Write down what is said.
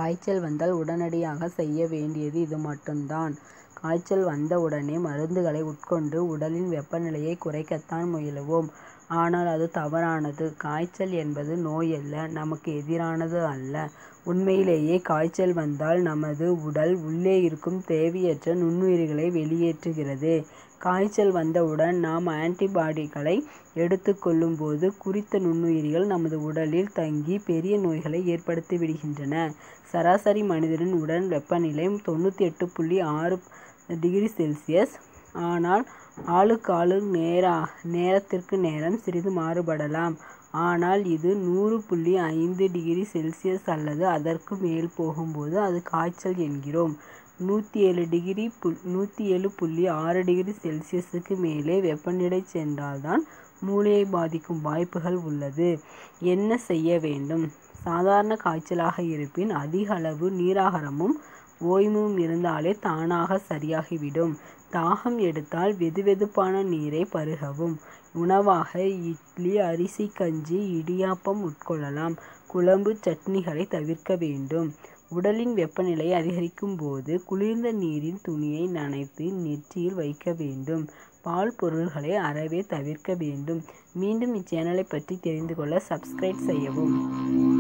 காய்ச்சல் வந்தால் உடனடியாக செய்ய வேண்டியது இது மட்டும்தான். காய்ச்சல் வந்த உடனே மருந்துகளை உட்கொண்டு உடலின் வெப்பநிலையை குறைக்கத்தான் முயலுவோம். ஆனால் அது தவறானது. காய்ச்சல் என்பது நோயல்ல. நமக்கு எதிரானது அல்ல. உண்மையிலேயே காய்ச்சல் வந்தால் நமது உடல் உள்ளே இருக்கும் தேவையற்ற நுண்ணுயிரிகளை வெளியேற்றுகிறது. காய்ச்சல் வந்தவுடன் நாம் ஆன்டிபாடிகளை எடுத்துக் கொள்ளும் போது குறித்த நுண்ணுயிரிகள் நமது உடலில் தங்கி பெரிய நோய்களை ஏற்படுத்திவிடுகின்றன. சராசரி மனிதனின் உடல் வெப்பநிலை தொண்ணூற்றெட்டு புள்ளி ஆறு டிகிரி செல்சியஸ். ஆனால் ஆளுக்காளு நேரத்திற்கு நேரம் சிறிது மாறுபடலாம். ஆனால் இது நூறு புள்ளி ஐந்து டிகிரி செல்சியஸ் அல்லது அதற்கு மேல் போகும்போது அது காய்ச்சல் என்கிறோம். நூற்றேழு புள்ளி ஆறு டிகிரி செல்சியசுக்கு மேலே வெப்பநிலை சென்றால் தான் மூளையை பாதிக்கும் வாய்ப்புகள் உள்ளது. என்ன செய்ய வேண்டும்? சாதாரண காய்ச்சலாக இருப்பின் அதிக அளவு நீராகாரமும் ஓய்வும் இருந்தாலே தானாக சரியாகிவிடும். தாகம் எடுத்தால் வெதுவெதுப்பான நீரை பருகவும். உணவாக இட்லி அரிசி கஞ்சி இடியாப்பம் உட்கொள்ளலாம். குழம்பு சட்னிகளை தவிர்க்க வேண்டும். உடலின் வெப்பநிலை அதிகரிக்கும் போது குளிர்ந்த நீரில் துணியை நனைத்து நெற்றியில் வைக்க வேண்டும். பால் பொருள்களை அறவே தவிர்க்க வேண்டும். மீண்டும் இச்சேனலை பற்றி தெரிந்து கொள்ள சப்ஸ்கிரைப் செய்யவும்.